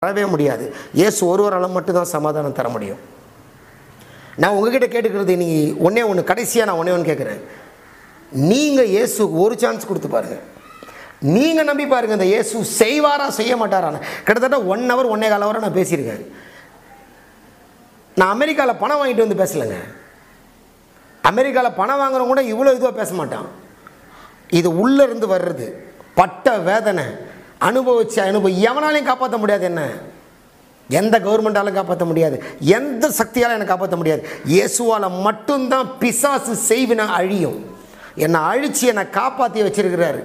தரவே முடியாது இயேசு ஒருவரால் மட்டும்தான் சமாதானம் தர முடியும் நான் உங்ககிட்ட கேட்டுக்கிறது நீ ஒன்றே ஒன்று கடைசியாக நான் ஒன்றே ஒன்று கேட்குறேன் நீங்கள் இயேசு ஒரு சான்ஸ் கொடுத்து பாருங்க நீங்கள் நம்பி பாருங்க இந்த இயேசு செய்வாரா செய்ய மாட்டாரான்னு கிட்டத்தட்ட ஒன் ஹவர் ஒன்னே கால் ஹவராக நான் பேசியிருக்கேன் நான் அமெரிக்காவில் பணம் வாங்கிட்டு வந்து பேசலைங்க அமெரிக்காவில் பணம் வாங்குறவங்க கூட இவ்வளோ இதுவாக பேச மாட்டான் இது உள்ளே இருந்து வர்றது பட்ட வேதனை அனுபவிச்ச அனுபவம் எவனாலையும் காப்பாற்ற முடியாது என்ன எந்த கவர்மெண்டாலும் காப்பாற்ற முடியாது எந்த சக்தியாலும் என்னை காப்பாற்ற முடியாது இயேசுவால் மட்டும்தான் பிசாசு செய்வின அழியும் என்னை அழித்து என்னை காப்பாற்றி வச்சிருக்கிறாரு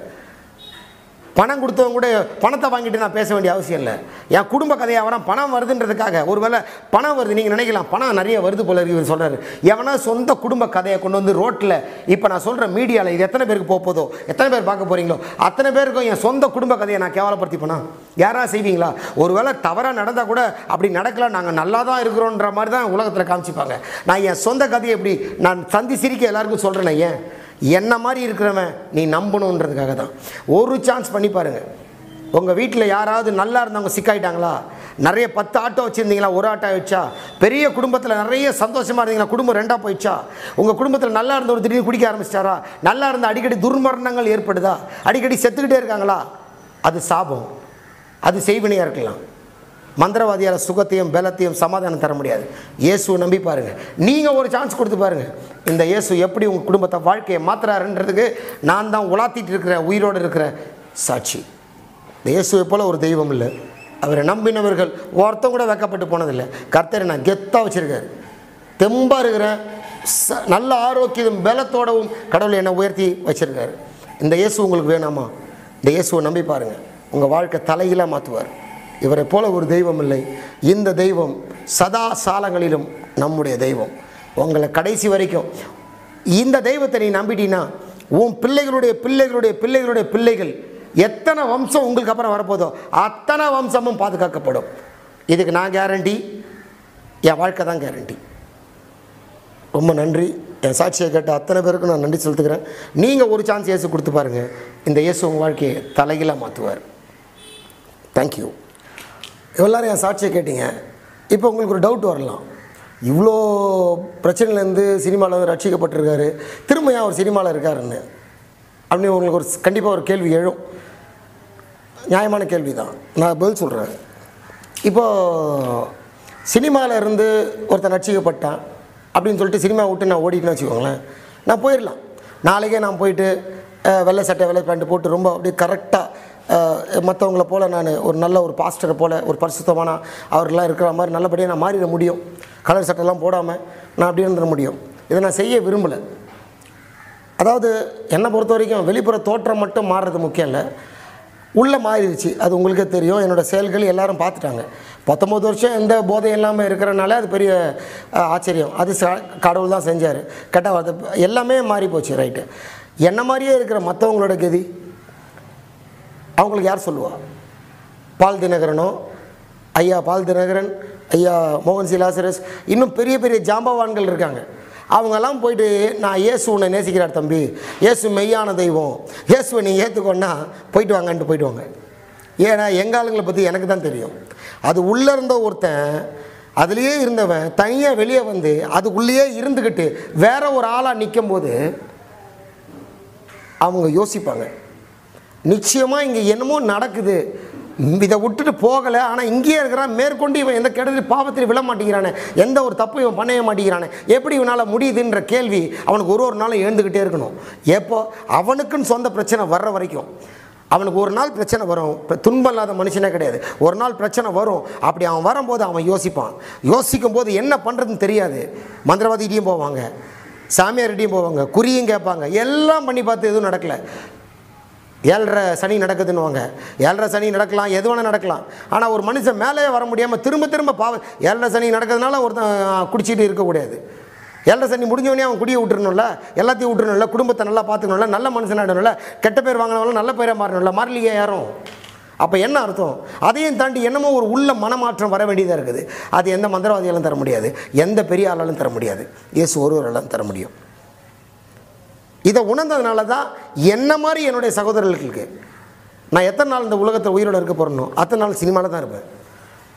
பணம் கொடுத்தவங்க கூட பணத்தை வாங்கிட்டு நான் பேச வேண்டிய அவசியம் இல்லை என் குடும்ப கதையை அவனா பணம் வருதுன்றதுக்காக ஒருவேளை பணம் வருது நீங்கள் நினைக்கலாம் பணம் நிறைய வருது போல இருக்கு இவர் சொல்கிறாரு எவனா சொந்த குடும்ப கதையை கொண்டு வந்து ரோட்டில் இப்போ நான் சொல்கிற மீடியாவில் இது எத்தனை பேருக்கு போக போதோ எத்தனை பேர் பார்க்க போகிறீங்களோ அத்தனை பேருக்கும் என் சொந்த குடும்ப கதையை நான் கேவலப்படுத்தி போனா யாரா செய்வீங்களா ஒருவேளை தவறாக நடந்தால் கூட அப்படி நடக்கல நாங்கள் நல்லா தான் இருக்கிறோன்ற மாதிரி தான் உலகத்தில் காமிச்சிப்பாங்க நான் என் சொந்த கதையை எப்படி நான் சந்தி சிரிக்க எல்லாருக்கும் சொல்கிறேன் ஏன் என்ன மாதிரி இருக்கிறவன் நீ நம்பணுன்றதுக்காக தான் ஒரு சான்ஸ் பண்ணி பாருங்க உங்கள் வீட்டில் யாராவது நல்லா இருந்தவங்க சிக்காயிட்டாங்களா நிறைய பத்து ஆட்டோ வச்சுருந்தீங்களா ஒரு ஆட்டோ வச்சா பெரிய குடும்பத்தில் நிறைய சந்தோஷமாக இருந்தீங்களா குடும்பம் ரெண்டாக போயிடுச்சா உங்கள் குடும்பத்தில் நல்லா இருந்த ஒரு திடீர்னு குடிக்க ஆரம்பிச்சிட்டாரா நல்லா இருந்த அடிக்கடி துர்மரணங்கள் ஏற்படுதா அடிக்கடி செத்துக்கிட்டே இருக்காங்களா அது சாபம் அது செய்வினையாக இருக்கலாம் மந்திரவாதியால் சுகத்தையும் பலத்தையும் சமாதானம் தர முடியாது இயேசுவை நம்பி பாருங்க நீங்கள் ஒரு சான்ஸ் கொடுத்து பாருங்க இந்த இயேசு எப்படி உங்கள் குடும்பத்தை வாழ்க்கையை மாத்துறாருன்றதுக்கு நான் தான் உலாத்திட்டு இருக்கிற உயிரோடு இருக்கிற சாட்சி இந்த இயேசுவை போல ஒரு தெய்வம் இல்லை அவரை நம்பினவர்கள் ஒருத்தம் கூட வெக்கப்பட்டு போனதில்லை கர்த்தரை நான் கெத்தாக வச்சுருக்காரு தெம்பாக இருக்கிறேன் ச நல்ல ஆரோக்கியம் பலத்தோடவும் கடவுள் என்னை உயர்த்தி வச்சுருக்காரு இந்த இயேசு உங்களுக்கு வேணாமா இந்த இயேசுவை நம்பி பாருங்கள் உங்கள் வாழ்க்கை தலையிலாக மாற்றுவார் இவரை போல ஒரு தெய்வம் இல்லை இந்த தெய்வம் சதா சாலங்களிலும் நம்முடைய தெய்வம் உங்களை கடைசி வரைக்கும் இந்த தெய்வத்தை நீ நம்பிட்டீன்னா உன் பிள்ளைகளுடைய பிள்ளைகளுடைய பிள்ளைகளுடைய பிள்ளைகள் எத்தனை வம்சம் உங்களுக்கு அப்புறம் வரப்போதோ அத்தனை வம்சமும் பாதுகாக்கப்படும் இதுக்கு நான் கேரண்டி என் வாழ்க்கை தான் கேரண்டி ரொம்ப நன்றி என் சாட்சியை கேட்ட அத்தனை பேருக்கும் நான் நன்றி செலுத்துக்கிறேன் நீங்கள் ஒரு சான்ஸ் இயேசு கொடுத்து பாருங்கள் இந்த இயேசு உங்கள் வாழ்க்கையை தலைகீழாக மாற்றுவார் தேங்க்யூ எல்லாரும் என் சாட்சியை கேட்டீங்க இப்போ உங்களுக்கு ஒரு டவுட் வரலாம் இவ்வளோ பிரச்சனையிலேருந்து சினிமாவில் வந்து ரட்சிக்கப்பட்டிருக்காரு திரும்ப ஏன் அவர் சினிமாவில் இருக்காருன்னு அப்படின்னு உங்களுக்கு ஒரு கண்டிப்பாக ஒரு கேள்வி எழும் நியாயமான கேள்வி தான் நான் பதில் சொல்கிறேன் இப்போது சினிமாவில் இருந்து ஒருத்தன் ரட்சிக்கப்பட்டான் அப்படின்னு சொல்லிட்டு சினிமா விட்டு நான் ஓடிட்டுன்னு வச்சுக்கோங்களேன் நான் போயிடலாம் நாளைக்கே நான் போயிட்டு அஹ், வெள்ளை சட்டை வெள்ளை பேண்ட் போட்டு ரொம்ப அப்படியே கரெக்டாக மற்றவங்கள போல் நான் ஒரு நல்ல ஒரு பாஸ்டரை போல் ஒரு பரிசுத்தமான அவர்கள்லாம் இருக்கிற மாதிரி நல்லபடியாக நான் மாறிட முடியும் கலர் சட்டைலாம் போடாமல் நான் அப்படியே இருந்துட முடியும் இதை நான் செய்ய விரும்பலை அதாவது என்னை பொறுத்த வரைக்கும் வெளிப்புற தோற்றம் மட்டும் மாறுறது முக்கியம் இல்லை உள்ளே மாறிடுச்சு அது உங்களுக்கே தெரியும் என்னோடய செயல்கள் எல்லாரும் பார்த்துட்டாங்க பத்தொம்பது வருஷம் எந்த போதை இல்லாமல் இருக்கிறனால அது பெரிய அஹ், ஆச்சரியம் அது ச- கடவுள் தான் செஞ்சார் கேட்டால் அது எல்லாமே மாறி போச்சு ரைட்டு என்ன மாதிரியே இருக்கிற மற்றவங்களோட கதி அவங்களுக்கு யார் சொல்லுவா பால் தினகரனோ ஐயா பால் தினகரன் ஐயா மோகன் சி லாசரஸ் இன்னும் பெரிய பெரிய ஜாம்பவான்கள் இருக்காங்க அவங்கெல்லாம் போயிட்டு நான் இயேசு உன்னை நேசிக்கிறார் தம்பி இயேசு மெய்யான தெய்வம் இயேசுவை நீ ஏற்றுக்கொண்டா போயிட்டு வாங்கன்ட்டு போயிட்டு வாங்க ஏன்னா எங்கள் ஆளுங்களை பற்றி எனக்கு தான் தெரியும் அது உள்ளே இருந்த ஒருத்தன் அதுலேயே இருந்தவன் தனியாக வெளியே வந்து அதுக்குள்ளேயே இருந்துக்கிட்டு வேற ஒரு ஆளாக நிற்கும் போது அவங்க யோசிப்பாங்க நிச்சயமாக இங்கே என்னமோ நடக்குது ம், இதை விட்டுட்டு போகலை ஆனால் இங்கேயே இருக்கிறான் மேற்கொண்டு இவன் எந்த கெடுதல் பாவத்தில் விழ மாட்டேங்கிறானே எந்த ஒரு தப்பு இவன் பண்ணவே மாட்டேங்கிறானே எப்படி இவனால் முடியுதுன்ற கேள்வி அவனுக்கு ஒரு ஒரு நாளும் எழுந்துக்கிட்டே இருக்கணும் எப்போ அவனுக்குன்னு சொந்த பிரச்சனை வர்ற வரைக்கும் அவனுக்கு ஒரு நாள் பிரச்சனை வரும் இப்ப துன்பம் இல்லாத மனுஷனே கிடையாது ஒரு நாள் பிரச்சனை வரும் அப்படி அவன் வரும்போது அவன் யோசிப்பான் யோசிக்கும் போது என்ன பண்ணுறதுன்னு தெரியாது மந்திரவாதிகிட்டையும் போவாங்க சாமியார்கிட்டையும் போவாங்க குறியும் கேட்பாங்க எல்லாம் பண்ணி பார்த்து எதுவும் நடக்கலை ஏழரை சனி நடக்குதுன்னுவாங்க ஏழரை சனி நடக்கலாம் எது வேணால் நடக்கலாம் ஆனால் ஒரு மனுஷன் மேலே வர முடியாமல் திரும்ப திரும்ப பாவ ஏழரை சனி நடக்கிறதுனால ஒருத்தன் குடிச்சிட்டு இருக்கக்கூடாது ஏழரை சனி முடிஞ்சவனே அவன் குடியை விட்டுறணும்ல எல்லாத்தையும் விட்டுறணும்ல குடும்பத்தை நல்லா பார்த்துக்கணும்ல நல்ல மனுஷனாடணும்ல கெட்ட பேர் வாங்கினவங்களும் நல்ல பேரை மாறணும்ல மாறலையே யாரும் அப்போ என்ன அர்த்தம் அதையும் தாண்டி என்னமோ ஒரு உள்ள மனமாற்றம் வர வேண்டியதாக இருக்குது அது எந்த மந்திரவாதியாலும் தர முடியாது எந்த பெரிய ஆளாலும் தர முடியாது இயேசு ஒருவராலும் தர முடியும் இதை உணர்ந்ததுனால தான் என்ன மாதிரி என்னுடைய சகோதரர்களுக்கு நான் எத்தனை நாள் இந்த உலகத்தில் உயிரோடு இருக்க போகிறனோ அத்தனை நாள் சினிமாவில் தான் இருப்பேன்